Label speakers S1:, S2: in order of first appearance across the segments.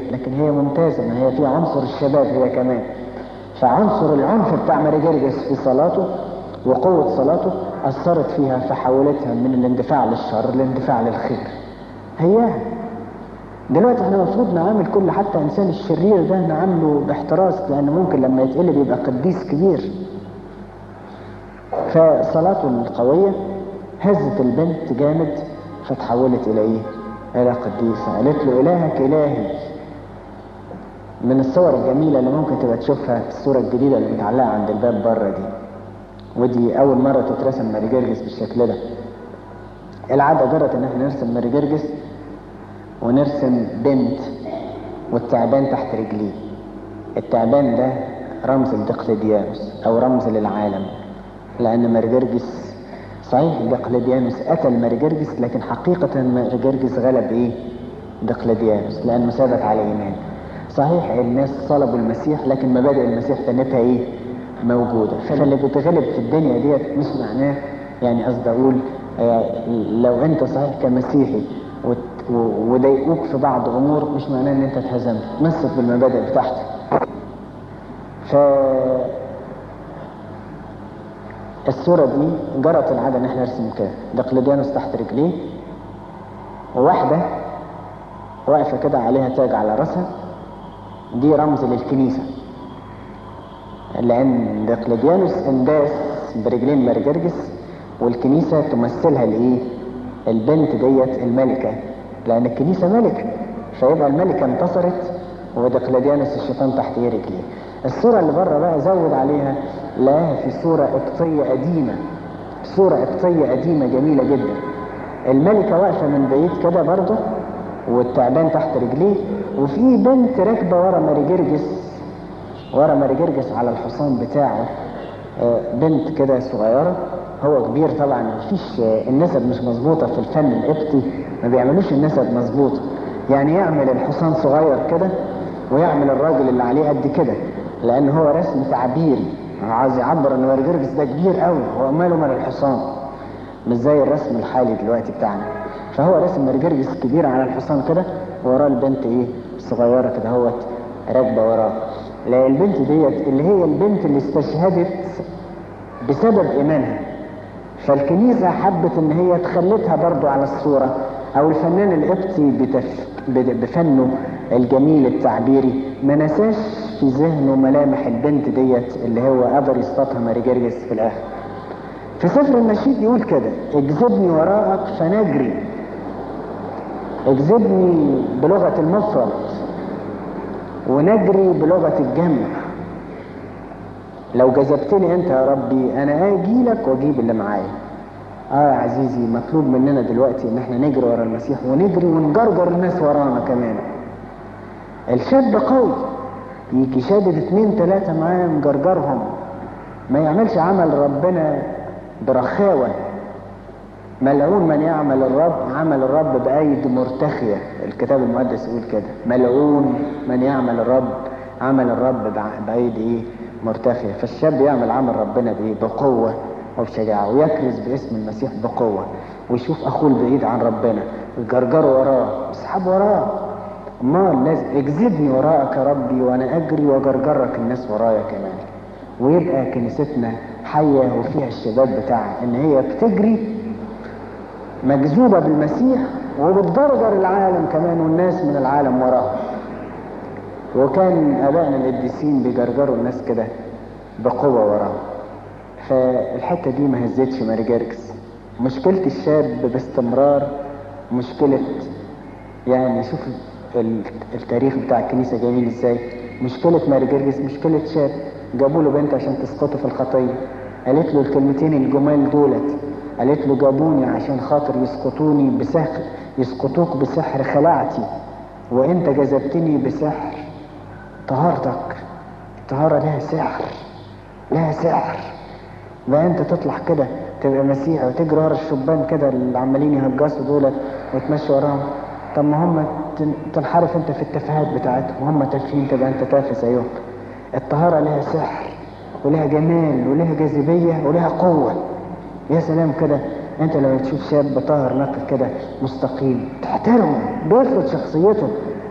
S1: لكن هي ممتازة ما هي فيها عنصر الشباب هي كمان فعنصر العنف بتاع ماري جرجس في صلاته وقوة صلاته أثرت فيها فحولتها من الاندفاع للشر للاندفاع للخير هياها دلوقتي احنا المفروض نعامل كل حتى انسان الشرير ده نعامله باحتراس لان ممكن لما يتقلب يبقى قديس كبير فصلاته القوية هزت البنت جامد فتحولت الى ايه الى قديسة قالت له الهك الهي من الصور الجميلة اللي ممكن تبقى تشوفها في الصورة الجديدة اللي متعلقة عند الباب بره دي ودي أول مرة تترسم ماري جرجس بالشكل ده العادة جرت إن احنا نرسم ماري جرجس ونرسم بنت والتعبان تحت رجليه التعبان ده رمز لدقلديانوس أو رمز للعالم لأن ماري جرجس صحيح دقلديانوس قتل ماري جرجس لكن حقيقة ماري جرجس غلب إيه؟ دقلديانوس لأنه ثبت على إيمان صحيح الناس صلبوا المسيح لكن مبادئ المسيح تنتها ايه موجودة فاللي بتغلب في الدنيا ديت مش معناه يعني قصدي اقول آه لو انت صحيح كمسيحي وضايقوك في بعض امور مش معناه ان انت اتهزمت مسك بالمبادئ بتاعتك ف الصورة دي جرت العادة ان احنا نرسم كده دقلديانوس تحت رجليه وواحدة واقفة كده عليها تاج على راسها دي رمز للكنيسة لأن دقلديانوس انداس برجلين مرجرجس والكنيسة تمثلها الإيه؟ البنت ديت الملكة لأن الكنيسة ملكة فيبقى الملكة انتصرت ودقلديانوس الشيطان تحت ايه رجليه الصورة اللي بره بقى زود عليها لا في صورة قبطية قديمة صورة قبطية قديمة جميلة جدا الملكة واقفة من بعيد كده برضه والتعبان تحت رجليه وفي بنت راكبه ورا ماري جرجس ورا ماري جرجس على الحصان بتاعه بنت كده صغيره هو كبير طبعا مفيش النسب مش مظبوطه في الفن القبطي ما بيعملوش النسب مظبوطه يعني يعمل الحصان صغير كده ويعمل الراجل اللي عليه قد كده لان هو رسم تعبيري عايز يعبر ان ماري جرجس ده كبير قوي هو ماله مال الحصان مش زي الرسم الحالي دلوقتي بتاعنا فهو رسم مرجرجس كبير على الحصان كده وراه البنت ايه صغيرة كده هوت راكبة وراه لا البنت ديت اللي هي البنت اللي استشهدت بسبب ايمانها فالكنيسة حبت ان هي تخلتها برضو على الصورة او الفنان القبطي بتف... بفنه الجميل التعبيري ما نساش في ذهنه ملامح البنت ديت اللي هو قدر يصطادها ماري جرجس في الاخر في سفر النشيد يقول كده اجذبني وراءك فنجري اجذبني بلغة المفرد ونجري بلغة الجمع لو جذبتني انت يا ربي انا اجي لك واجيب اللي معايا اه يا عزيزي مطلوب مننا دلوقتي ان احنا نجري ورا المسيح ونجري ونجرجر الناس ورانا كمان الشاب قوي يجي شادد اتنين تلاتة معاه مجرجرهم ما يعملش عمل ربنا برخاوة ملعون من يعمل الرب عمل الرب بأيد مرتخية الكتاب المقدس يقول كده ملعون من يعمل الرب عمل الرب بأيد ايه مرتخية فالشاب يعمل عمل ربنا بايه بقوة وبشجاعة ويكرز باسم المسيح بقوة ويشوف اخوه البعيد عن ربنا ويجرجره وراه يسحب وراه امال لازم اجذبني وراءك يا ربي وانا اجري واجرجرك الناس ورايا كمان ويبقى كنيستنا حية وفيها الشباب بتاعها ان هي بتجري مجذوبة بالمسيح وبتجرجر العالم كمان والناس من العالم وراها وكان ابائنا القديسين بيجرجروا الناس كده بقوة وراها فالحتة دي ما هزتش ماري جرجس مشكلة الشاب باستمرار مشكلة يعني شوف التاريخ بتاع الكنيسة جميل ازاي مشكلة ماري جرجس مشكلة شاب جابوا له بنت عشان تسقطه في الخطية قالت له الكلمتين الجمال دولت قالت له جابوني عشان خاطر يسقطوني بسحر يسقطوك بسحر خلعتي وانت جذبتني بسحر طهارتك الطهارة لها سحر لها سحر بقى انت تطلع كده تبقى مسيحي وتجري ورا الشبان كده اللي عمالين يهجصوا دولت وتمشي وراهم طب ما هم تنحرف انت في التفاهات بتاعتهم وهم تافهين تبقى انت تافه زيهم الطهارة لها سحر ولها جمال ولها جاذبية ولها قوة يا سلام كده انت لما تشوف شاب طاهر نقي كده مستقيم تحترمه بيفرض شخصيته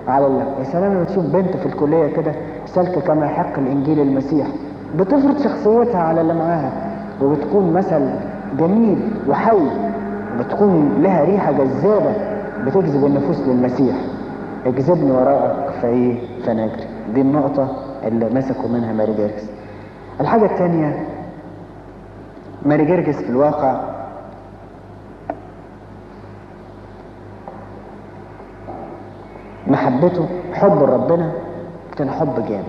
S1: على الله يا سلام لما تشوف بنت في الكلية كده سالكة كما يحق الإنجيل المسيح بتفرض شخصيتها على اللي معاها وبتكون مثل جميل وحي وبتكون لها ريحة جذابة بتجذب النفوس للمسيح اجذبني وراءك فايه فنجري دي النقطة اللي مسكوا منها ماري جيرجس الحاجة الثانية ماري جيرجس في الواقع محبته حب ربنا كان حب جامد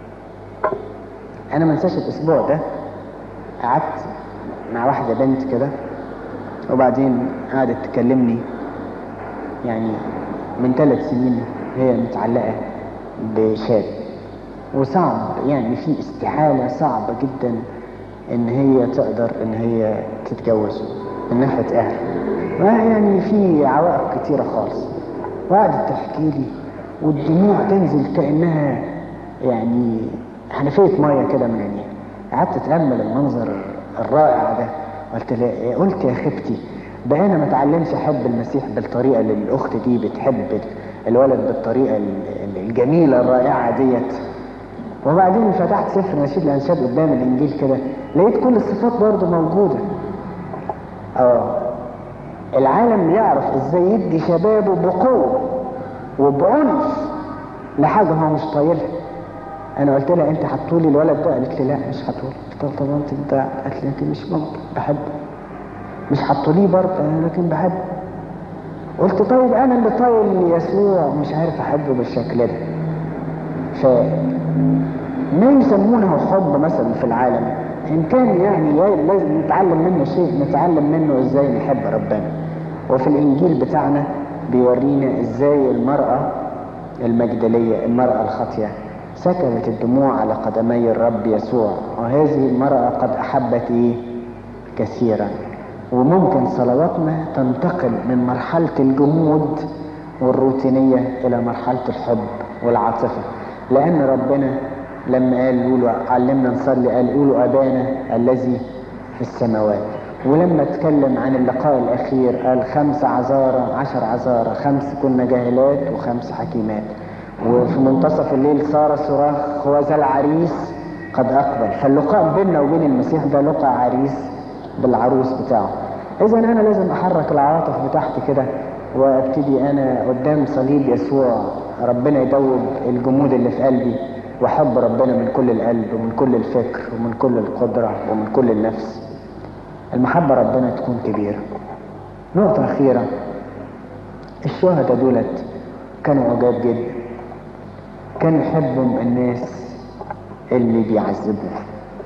S1: انا ما انساش الاسبوع ده قعدت مع واحده بنت كده وبعدين قعدت تكلمني يعني من ثلاث سنين هي متعلقه بشاب وصعب يعني في استحاله صعبه جدا ان هي تقدر ان هي تتجوز من ناحيه اهل يعني في عوائق كتيره خالص وقعدت تحكي لي والدموع تنزل كانها يعني حنفيه ميه كده من عينيها قعدت اتامل المنظر الرائع ده قلت لها قلت يا خبتي ده انا ما اتعلمش احب المسيح بالطريقه اللي الاخت دي بتحب الولد بالطريقه الجميله الرائعه ديت وبعدين فتحت سفر نشيد الانشاد قدام الانجيل كده لقيت كل الصفات برضه موجوده اه العالم يعرف ازاي يدي شبابه بقوه وبعنف لحاجه هو مش طايلها انا قلت لها انت حطولي الولد ده قالت لي لا مش حطولي قلت لها طب انت انت قالت لي لكن مش ممكن بحبه مش حطوليه برضه انا لكن بحبه قلت طيب انا اللي طايل يسوع مش عارف احبه بالشكل ده ف ما يسمونه حب مثلا في العالم ان كان يعني لازم نتعلم منه شيء نتعلم منه ازاي نحب ربنا وفي الانجيل بتاعنا بيورينا ازاي المرأة المجدلية المرأة الخاطية سكبت الدموع على قدمي الرب يسوع وهذه المرأة قد أحبت إيه؟ كثيرا وممكن صلواتنا تنتقل من مرحلة الجمود والروتينية إلى مرحلة الحب والعاطفة لأن ربنا لما قال قولوا علمنا نصلي قال قولوا أبانا الذي في السماوات ولما اتكلم عن اللقاء الأخير قال خمس عذارى عشر عذارى خمس كنا جاهلات وخمس حكيمات وفي منتصف الليل صار صراخ هو ذا العريس قد أقبل فاللقاء بيننا وبين المسيح ده لقاء عريس بالعروس بتاعه إذا أنا لازم أحرك العواطف بتاعتي كده وابتدي أنا قدام صليب يسوع ربنا يدوب الجمود اللي في قلبي واحب ربنا من كل القلب ومن كل الفكر ومن كل القدرة ومن كل النفس المحبة ربنا تكون كبيرة نقطة أخيرة الشهداء دولت كانوا عجاب جدا كانوا يحبهم الناس اللي بيعذبوه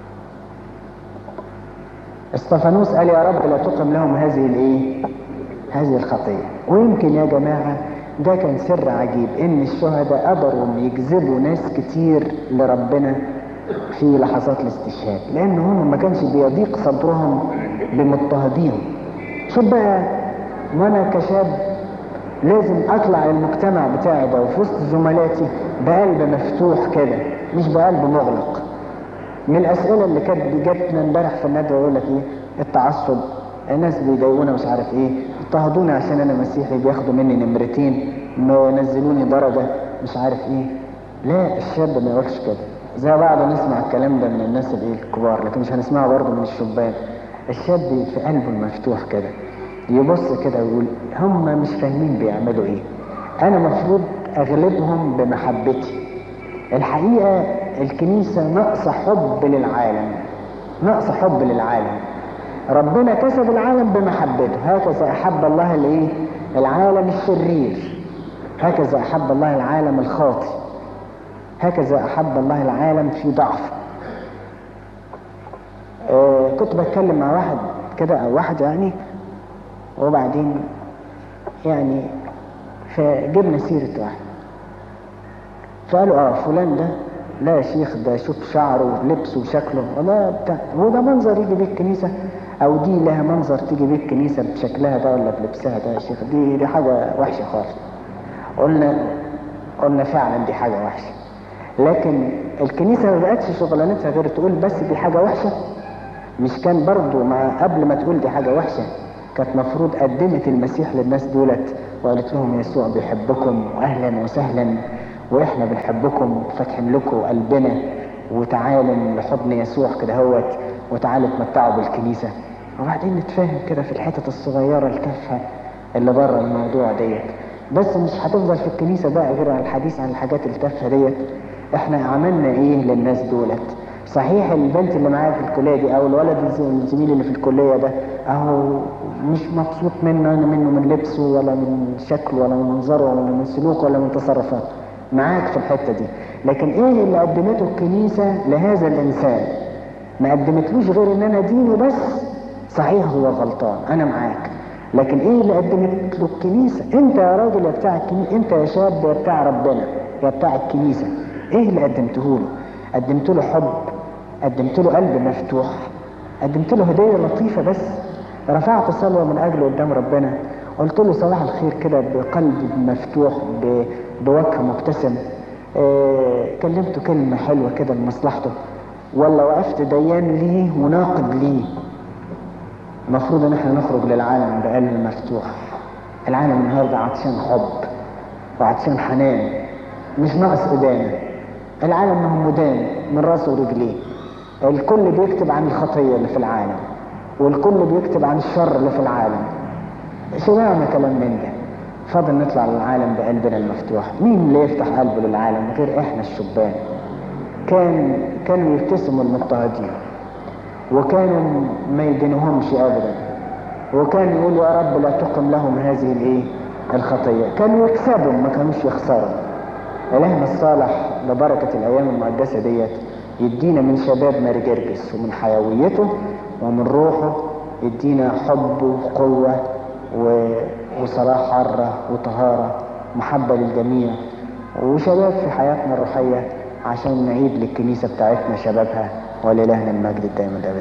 S1: استفانوس قال يا رب لا تقم لهم هذه الايه هذه الخطيه ويمكن يا جماعه ده كان سر عجيب ان الشهداء قدروا يجذبوا ناس كتير لربنا في لحظات الاستشهاد لان هم ما كانش بيضيق صدرهم بمضطهدين شوف بقى وانا كشاب لازم اطلع المجتمع بتاعي ده وفي وسط زملاتي بقلب مفتوح كده مش بقلب مغلق من الاسئله اللي كانت جاتنا امبارح في الندوه يقول لك ايه التعصب الناس بيضايقونا مش عارف ايه اضطهدوني عشان انا مسيحي بياخدوا مني نمرتين نزلوني درجه مش عارف ايه لا الشاب ما يقولش كده زي بعض نسمع الكلام ده من الناس الايه الكبار لكن مش هنسمعه برضه من الشبان الشاب في قلبه المفتوح كده يبص كده ويقول هم مش فاهمين بيعملوا ايه انا مفروض اغلبهم بمحبتي الحقيقه الكنيسه ناقصه حب للعالم ناقصه حب للعالم ربنا كسب العالم بمحبته هكذا احب الله الايه العالم الشرير هكذا احب الله العالم الخاطئ هكذا احب الله العالم في ضعفه آه كنت بتكلم مع واحد كده او واحده يعني وبعدين يعني فجبنا سيرة واحد فقالوا اه فلان ده لا يا شيخ ده شوف شعره ولبسه وشكله ولا بتاع هو ده منظر يجي بيه الكنيسة او دي لها منظر تيجي بيه الكنيسة بشكلها ده ولا بلبسها ده يا شيخ دي دي حاجة وحشة خالص قلنا قلنا فعلا دي حاجة وحشة لكن الكنيسة ما بقتش شغلانتها غير تقول بس دي حاجة وحشة مش كان برضو مع قبل ما تقول دي حاجة وحشة كانت مفروض قدمت المسيح للناس دولت وقالت لهم يسوع بيحبكم واهلا وسهلا واحنا بنحبكم فاتحين لكم قلبنا وتعالوا لحضن يسوع كده هوت وتعالوا اتمتعوا بالكنيسة وبعدين نتفاهم كده في الحتت الصغيرة التافهة اللي بره الموضوع ديت بس مش هتفضل في الكنيسة بقى غير على الحديث عن الحاجات التافهة ديت احنا عملنا ايه للناس دولت صحيح البنت اللي معايا في الكلية دي او الولد الزميل اللي في الكلية ده اهو مش مبسوط منه انا منه من لبسه ولا من شكله ولا من منظره ولا من سلوكه ولا من تصرفاته معاك في الحتة دي لكن ايه اللي قدمته الكنيسة لهذا الانسان ما قدمتلوش غير ان انا ديني بس صحيح هو غلطان انا معاك لكن ايه اللي قدمت له الكنيسة انت يا راجل يا بتاع الكنيسة انت يا شاب يا بتاع ربنا يا بتاع الكنيسة ايه اللي قدمته له قدمت له حب قدمت له قلب مفتوح قدمت له هدية لطيفة بس رفعت صلوة من اجله قدام ربنا قلت له صباح الخير كده بقلب مفتوح بوجه مبتسم اه كلمته كلمة حلوة كده لمصلحته ولا وقفت ديان ليه وناقد ليه المفروض ان احنا نخرج للعالم بقلب مفتوح العالم النهارده عطشان حب وعطشان حنان مش ناقص ادانه العالم ما هو مدان من راسه ورجليه الكل بيكتب عن الخطيه اللي في العالم والكل بيكتب عن الشر اللي في العالم سمعنا كلام من ده فاضل نطلع للعالم بقلبنا المفتوح مين اللي يفتح قلبه للعالم غير احنا الشبان كان كانوا يبتسموا المضطهدين وكانوا ما يدينهمش ابدا وكان يقول يا رب لا تقم لهم هذه الايه الخطيه كانوا يكسبوا ما كانوش يخسروا الهنا الصالح ببركه الايام المقدسه ديت يدينا من شباب ماري جرجس ومن حيويته ومن روحه يدينا حب وقوه و... وصلاح حره وطهاره محبه للجميع وشباب في حياتنا الروحيه عشان نعيد للكنيسه بتاعتنا شبابها ولإلهنا المجد الدائم الأبد